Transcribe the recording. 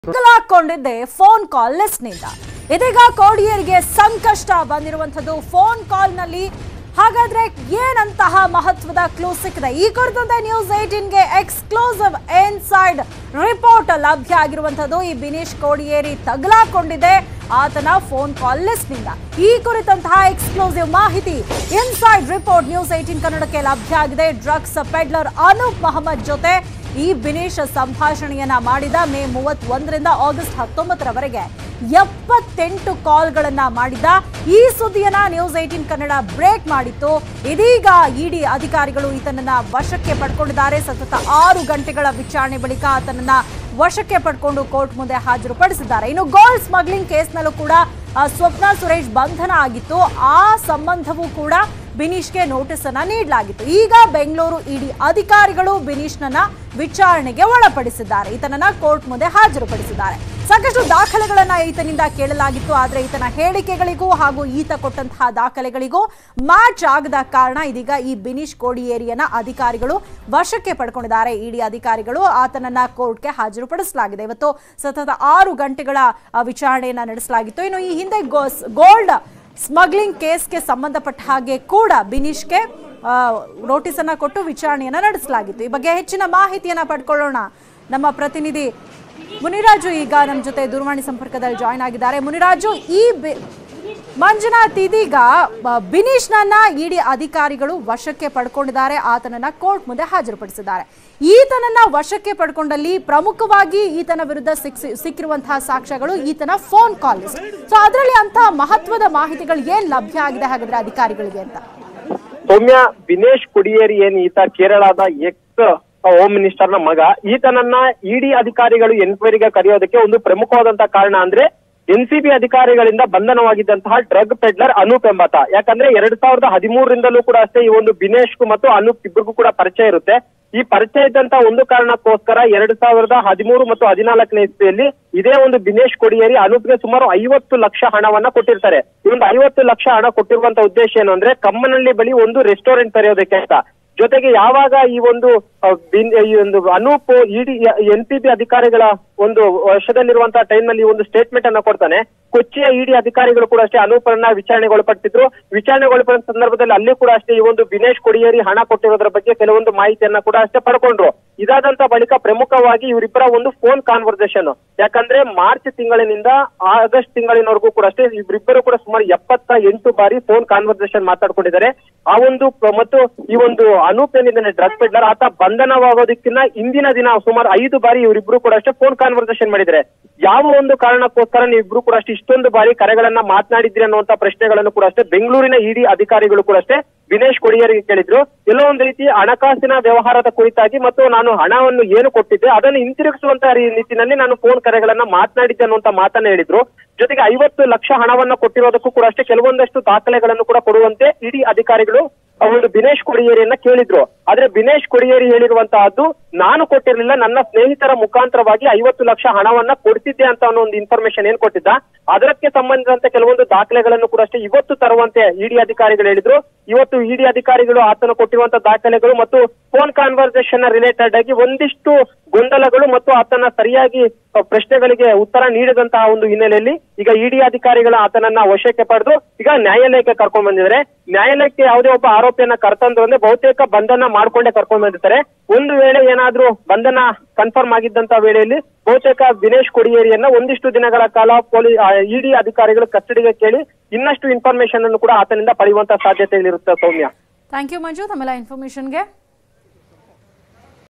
ಹಾಕೊಂಡಿದ್ದೆ phone call ಲಿಸ್ಟ್ನಿಂದ ಇದೀಗ ಕೋಡಿಯರಿಗೆ ಸಂಕಷ್ಟ ಬಂದಿರುವಂತದ್ದು phone call ನಲ್ಲಿ ಹಾಗಾದ್ರೆ ಏನಂತಹ ಮಹತ್ವದ ಕ್ಲೂ ಸಿಕ್ಕಿದೆ ಈ ಕುರಿತಂತೆ ನ್ಯೂಸ್ ಏಟೀನ್ಗೆ ಎಕ್ಸ್ಕ್ಲೂಸಿವ್ ಇನ್ಸೈಡ್ ರಿಪೋರ್ಟ್ ಲಭ್ಯ ಆಗಿರುವಂತದ್ದು ಈ ಬಿನೀಶ್ ಕೋಡಿಯೇರಿ ತಗಲಾಕೊಂಡಿದೆ ಆತನ ಫೋನ್ ಕಾಲ್ ಲಿಸ್ಟ್ನಿಂದ ಈ ಕುರಿತಂತಹ ಎಕ್ಸ್ಕ್ಲೂಸಿವ್ ಮಾಹಿತಿ ಇನ್ಸೈಡ್ ರಿಪೋರ್ಟ್ ನ್ಯೂಸ್ ಏಟೀನ್ ಕನ್ನಡಕ್ಕೆ ಲಭ್ಯ ಆಗಿದೆ ಡ್ರಗ್ಸ್ ಪೆಡ್ಲರ್ ಅನೂಪ್ ಮಹಮ್ಮದ್ ಜೊತೆ ಈ ಬಿನೇಶ್ ಸಂಭಾಷಣೆಯನ್ನ ಮಾಡಿದ ಮೇ ಮೂವತ್ತೊಂದರಿಂದ ಆಗಸ್ಟ್ ಹತ್ತೊಂಬತ್ತರವರೆಗೆ ಎಪ್ಪತ್ತೆಂಟು ಕಾಲ್ಗಳನ್ನ ಮಾಡಿದ ಈ ಸುದ್ದಿಯನ್ನ ನ್ಯೂಸ್ ಏಟೀನ್ ಕನ್ನಡ ಬ್ರೇಕ್ ಮಾಡಿತ್ತು ಇದೀಗ ಇಡಿ ಅಧಿಕಾರಿಗಳು ಈತನನ್ನ ವಶಕ್ಕೆ ಪಡ್ಕೊಂಡಿದ್ದಾರೆ ಸತತ ಆರು ಗಂಟೆಗಳ ವಿಚಾರಣೆ ಬಳಿಕ ಆತನನ್ನ ವಶಕ್ಕೆ ಪಡ್ಕೊಂಡು ಕೋರ್ಟ್ ಮುಂದೆ ಹಾಜರುಪಡಿಸಿದ್ದಾರೆ ಇನ್ನು ಗೋಲ್ಡ್ ಸ್ಮಗ್ಲಿಂಗ್ ಕೇಸ್ನಲ್ಲೂ ಕೂಡ ಆ, ಸ್ವಪ್ನ ಸುರೇಶ್ ಬಂಧನ ಆಗಿತ್ತು ಆ ಸಂಬಂಧವೂ ಕೂಡ ಬಿನೀಶ್ಗೆ ನೋಟಿಸ್ ಅನ್ನ ನೀಡಲಾಗಿತ್ತು ಈಗ ಬೆಂಗಳೂರು ಇಡಿ ಅಧಿಕಾರಿಗಳು ಬಿನೀಶ್ನನ್ನ ವಿಚಾರಣೆಗೆ ಒಳಪಡಿಸಿದ್ದಾರೆ ಈತನನ್ನ ಕೋರ್ಟ್ ಮುಂದೆ ಹಾಜರುಪಡಿಸಿದ್ದಾರೆ ಸಾಕಷ್ಟು ದಾಖಲೆಗಳನ್ನ ಈತನಿಂದ ಕೇಳಲಾಗಿತ್ತು ಆದ್ರೆ ಈತನ ಹೇಳಿಕೆಗಳಿಗೂ ಹಾಗೂ ಈತ ಕೊಟ್ಟಂತಹ ದಾಖಲೆಗಳಿಗೂ ಮ್ಯಾಚ್ ಆಗದ ಕಾರಣ ಇದೀಗ ಈ ಬಿನೀಶ್ ಕೋಡಿಯೇರಿಯನ್ನ ಅಧಿಕಾರಿಗಳು ವಶಕ್ಕೆ ಪಡ್ಕೊಂಡಿದ್ದಾರೆ ಇಡಿ ಅಧಿಕಾರಿಗಳು ಆತನನ್ನ ಕೋರ್ಟ್ಗೆ ಹಾಜರುಪಡಿಸಲಾಗಿದೆ ಇವತ್ತು ಸತತ ಆರು ಗಂಟೆಗಳ ಆ, ವಿಚಾರಣೆಯನ್ನ ನಡೆಸಲಾಗಿತ್ತು ಇನ್ನು ಈ ಹಿಂದೆ ಗೋ- ಗೋಲ್ಡ್ ಸ್ಮಗ್ಲಿಂಗ್ ಕೇಸ್ಗೆ ಸಂಬಂಧಪಟ್ಟ ಹಾಗೆ ಕೂಡ ಬಿನೀಶ್ಗೆ ಆ, ನೋಟಿಸ್ ಅನ್ನ ಕೊಟ್ಟು ವಿಚಾರಣೆಯನ್ನ ನಡೆಸಲಾಗಿತ್ತು ಈ ಬಗ್ಗೆ ಹೆಚ್ಚಿನ ಮಾಹಿತಿಯನ್ನ ಪಡ್ಕೊಳ್ಳೋಣ ನಮ್ಮ ಪ್ರತಿನಿಧಿ ಮುನಿರಾಜು ಈಗ ನಮ್ಮ ಜೊತೆ ದೂರವಾಣಿ ಸಂಪರ್ಕದಲ್ಲಿ ಜಾಯ್ನ್ ಆಗಿದ್ದಾರೆ ಮುನಿರಾಜು ಈ ಬಿ- ಮಂಜುನಾಥ್ ಇದೀಗ ಬ- ಬಿನೀಶ್ನನ್ನ ಇಡಿ ಅಧಿಕಾರಿಗಳು ವಶಕ್ಕೆ ಪಡ್ಕೊಂಡಿದ್ದಾರೆ ಆತನನ್ನ ಕೋರ್ಟ್ ಮುಂದೆ ಹಾಜರುಪಡಿಸಿದ್ದಾರೆ ಈತನನ್ನ ವಶಕ್ಕೆ ಪಡ್ಕೊಂಡಲ್ಲಿ ಪ್ರಮುಖವಾಗಿ ಈತನ ವಿರುದ್ಧ ಸಿಕ್ಸಿ- ಸಿಕ್ಕಿರುವಂತಹ ಸಾಕ್ಷ್ಯಗಳು ಈತನ ಫೋನ್ ಕಾಲ್ ಲಿಸ್ಟ್ ಸೊ ಅದರಲ್ಲಿ ಅಂತ ಮಹತ್ವದ ಮಾಹಿತಿಗಳು ಏನ್ ಲಭ್ಯ ಆಗಿದೆ ಹಾಗಾದ್ರೆ ಅಧಿಕಾರಿಗಳಿಗೆ ಅಂತ ಸೌಮ್ಯ ದಿನೇಶ್ ಕುಡಿಯೇರಿ ಏನ್ ಈತ ಕೇರಳದ ಎಕ್ಸ್ ಹೋಮ್ ಮಿನಿಸ್ಟರ್ ನ ಮಗ ಈತನನ್ನ ಇಡಿ ಅಧಿಕಾರಿಗಳು ಎನ್ಕ್ವೈರಿಗೆ ಕರೆಯೋದಕ್ಕೆ ಒಂದು ಪ್ರಮುಖವಾದಂತಹ ಕಾರಣ ಅಂದ್ರೆ ಎನ್ಸಿಬಿ ಅಧಿಕಾರಿಗಳಿಂದ ಬಂಧನವಾಗಿದ್ದಂತಹ ಡ್ರಗ್ ಪೆಡ್ಲರ್ ಅನೂಪ್ ಎಂಬಾತ ಯಾಕಂದ್ರೆ ಎರಡ್ ಸಾವಿರದ ಹದಿಮೂರರಿಂದಲೂ ಕೂಡ ಅಷ್ಟೇ ಈ ಒಂದು ದಿನೇಶ್ ಮತ್ತು ಅನೂಪ್ ಇಬ್ಬರಿಗೂ ಕೂಡ ಪರಿಚಯ ಇರುತ್ತೆ ಈ ಪರಿಚಯ ಇದ್ದಂತ ಒಂದು ಕಾರಣಕ್ಕೋಸ್ಕರ ಎರಡ್ ಸಾವಿರದ ಹದಿಮೂರು ಮತ್ತು ಹದಿನಾಲ್ಕನೇ ಇಸ್ವಿಯಲ್ಲಿ ಇದೇ ಒಂದು ದಿನೇಶ್ ಕೊಡಿಯೇರಿ ಅನೂಪ್ಗೆ ಸುಮಾರು ಐವತ್ತು ಲಕ್ಷ ಹಣವನ್ನ ಕೊಟ್ಟಿರ್ತಾರೆ ಈ ಒಂದು ಐವತ್ತು ಲಕ್ಷ ಹಣ ಕೊಟ್ಟಿರುವಂತ ಉದ್ದೇಶ ಏನು ಅಂದ್ರೆ ಕಮ್ಮನಹಳ್ಳಿ ಬಳಿ ಒಂದು ರೆಸ್ಟೋರೆಂಟ್ ತೆರೆಯೋದಕ್ಕೆ ಅಂತ ಜೊತೆಗೆ ಯಾವಾಗ ಈ ಒಂದು ಆ, ಬಿನ್- ಈ ಒಂದು Anoop ED N P B ಅಧಿಕಾರಿಗಳ ಒಂದು ವರ್ಷದಲ್ಲಿರುವಂತಹ ಟೈಮ್ ನಲ್ಲಿ ಒಂದು ಸ್ಟೇಟ್ಮೆಂಟ್ ಅನ್ನ ಕೊಡ್ತಾನೆ ಕೊಚ್ಚಿಯ ಇಡಿ ಅಧಿಕಾರಿಗಳು ಕೂಡ ಅಷ್ಟೇ ಅನೂಪರನ್ನ ವಿಚಾರಣೆಗೊಳಪಟ್ಟಿದ್ರು ವಿಚಾರಣೆಗೊಳಪಟ್ಟ ಸಂದರ್ಭದಲ್ಲಿ ಅಲ್ಲಿ ಕೂಡ ಅಷ್ಟೇ ಈ ಒಂದು ದಿನೇಶ್ ಕೊಡಿಯೇರಿ ಹಣ ಕೊಟ್ಟಿರೋದ್ರ ಬಗ್ಗೆ ಕೆಲವೊಂದು ಮಾಹಿತಿಯನ್ನ ಕೂಡ ಅಷ್ಟೇ ಪಡ್ಕೊಂಡ್ರು ಇದಾದಂತ ಬಳಿಕ ಪ್ರಮುಖವಾಗಿ ಇವರಿಬ್ಬರ ಒಂದು ಫೋನ್ ಕಾನ್ವರ್ಸೇಷನ್ ಯಾಕಂದ್ರೆ ಮಾರ್ಚ್ ತಿಂಗಳಿನಿಂದ ಆಗಸ್ಟ್ ತಿಂಗಳಿನವರೆಗೂ ಕೂಡ ಅಷ್ಟೇ ಇವರಿಬ್ಬರು ಕೂಡ ಸುಮಾರು ಎಪ್ಪತ್ತ ಎಂಟು ಬಾರಿ ಫೋನ್ ಕಾನ್ವರ್ಸೇಷನ್ ಮಾತಾಡ್ಕೊಂಡಿದ್ದಾರೆ ಆ ಒಂದು ಪ್ರ- ಮತ್ತು ಈ ಒಂದು ಅನೂಪ್ ಏನಿದ್ದಾನೆ ಡ್ರಗ್ ಪೆಡ್ಲರ್ ಆತ ಬಂಧನವಾಗೋದಕ್ಕಿಂತ ಇಂದಿನ ದಿನ ಸುಮಾರು ಐದು ಬಾರಿ ಇವರಿಬ್ರು ಕೂಡ ಅಷ್ಟೇ ಫೋನ್ ಕಾನ್ವರ್ಸೇಷನ್ ಮಾಡಿದ್ದಾರೆ ಯಾವ ಒಂದು ಕಾರಣಕ್ಕೋಸ್ಕರ ನೀವಿಬ್ರು ಕೂಡ ಅಷ್ಟೇ ಇಷ್ಟೊಂದು ಬಾರಿ ಕರೆಗಳನ್ನ ಮಾತನಾಡಿದ್ರಿ ಅನ್ನುವಂತ ಪ್ರಶ್ನೆಗಳನ್ನು ಕೂಡ ಅಷ್ಟೇ ಬೆಂಗಳೂರಿನ ಇಡಿ ಅಧಿಕಾರಿಗಳು ಕೂಡ ಅಷ್ಟೇ ದಿನೇಶ್ ಕೊಡಿಯರಿಗೆ ಕೇಳಿದ್ರು ಎಲ್ಲೋ ಒಂದು ರೀತಿ ಹಣಕಾಸಿನ ವ್ಯವಹಾರದ ಕುರಿತಾಗಿ ಮತ್ತು ನಾನು ಹಣವನ್ನು ಏನು ಕೊಟ್ಟಿದ್ದೆ ಅದನ್ನು ಹಿಂತಿರುಗಿಸುವಂತ ರೀ- ನಿಟ್ಟಿನಲ್ಲಿ ನಾನು ಫೋನ್ ಕರೆಗಳನ್ನ ಮಾತನಾಡಿದ್ದೆ ಅನ್ನುವಂತ ಮಾತನ್ನ ಹೇಳಿದ್ರು ಜೊತೆಗೆ ಐವತ್ತು ಲಕ್ಷ ಹಣವನ್ನ ಕೊಟ್ಟಿರೋದಕ್ಕೂ ಕೂಡ ಅಷ್ಟೇ ಕೆಲವೊಂದಷ್ಟು ದಾಖಲೆಗಳನ್ನು ಕೂಡ ಕೊಡುವಂತೆ ಇಡಿ ಅಧಿಕಾರಿಗಳು ಆ ಒಂದು ದಿನೇಶ್ ಕೊಡಿಯೇರಿಯನ್ನ ಕೇಳಿದ್ರು ಆದ್ರೆ ದಿನೇಶ್ ಕೊಡಿಯೇರಿ ಹೇಳಿರುವಂತಹದ್ದು ನಾನು ಕೊಟ್ಟಿರಲಿಲ್ಲ ನನ್ನ ಸ್ನೇಹಿತರ ಮುಖಾಂತರವಾಗಿ ಐವತ್ತು ಲಕ್ಷ ಹಣವನ್ನ ಕೊಡ್ತಿದ್ದೆ ಅಂತ ಅನ್ನೋ ಒಂದು ಇನ್ಫಾರ್ಮೇಶನ್ ಏನ್ ಕೊಟ್ಟಿದ್ದ ಅದಕ್ಕೆ ಸಂಬಂಧಿಸಿದಂತೆ ಕೆಲವೊಂದು ದಾಖಲೆಗಳನ್ನು ಕೂಡ ಅಷ್ಟೇ ಇವತ್ತು ತರುವಂತೆ ಇಡಿ ಅಧಿಕಾರಿಗಳು ಹೇಳಿದ್ರು ಇವತ್ತು ಇಡಿ ಅಧಿಕಾರಿಗಳು ಆತನು ಕೊಟ್ಟಿರುವಂತ ದಾಖಲೆಗಳು ಮತ್ತು ಫೋನ್ ಕಾನ್ವರ್ಸೇಷನ್ ರಿಲೇಟೆಡ್ ಆಗಿ ಒಂದಿಷ್ಟು ಗೊಂದಲಗಳು ಮತ್ತು ಆತನ ಸರಿಯಾಗಿ ಆ, ಪ್ರಶ್ನೆಗಳಿಗೆ ಉತ್ತರ ನೀಡದಂತಹ ಒಂದು ಹಿನ್ನೆಲೆಯಲ್ಲಿ ಈಗ ಇಡಿ ಅಧಿಕಾರಿಗಳ ಆತನನ್ನ ವಶಕ್ಕೆ ಪಡೆದು ಈಗ ನ್ಯಾಯಾಲಯಕ್ಕೆ ಕರ್ಕೊಂಡ್ ಬಂದಿದ್ದಾರೆ ನ್ಯಾಯಾಲಯಕ್ಕೆ ಯಾವುದೇ ಒಬ್ಬ ಆರೋಪಿಯನ್ನ ಕರ್ತಂದ್ರು ಅಂದ್ರೆ ಬಹುತೇಕ ಬಂಧನ ಮಾಡ್ಕೊಂಡೇ ಕರ್ಕೊಂಡ್ ಬಂದಿರ್ತಾರೆ ಒಂದು ವೇಳೆ ಏನಾದ್ರೂ ಬಂಧನ ಕನ್ಫರ್ಮ್ ಆಗಿದ್ದಂತ ವೇಳೆಯಲ್ಲಿ ಬಹುತೇಕ ದಿನೇಶ್ ಕೊಡಿಯೇರಿಯನ್ನ ಒಂದಿಷ್ಟು ದಿನಗಳ ಕಾಲ ಪೊಲೀಸ್ ಇಡಿ ಅಧಿಕಾರಿಗಳು ಕಸ್ಟಡಿಗೆ ಕೇಳಿ ಇನ್ನಷ್ಟು ಇನ್ಫಾರ್ಮೇಶನ್ ಅನ್ನು ಕೂಡ ಆತನಿಂದ ಪಡೆಯುವಂತ ಸಾಧ್ಯತೆಗಳಿರುತ್ತೆ ಸೌಮ್ಯ ಥ್ಯಾಂಕ್ ಯು ಮಂಜು ತಮ್ಮೆಲ್ಲ ಇನ್ಫಾರ್ಮೇಶನ್ಗೆ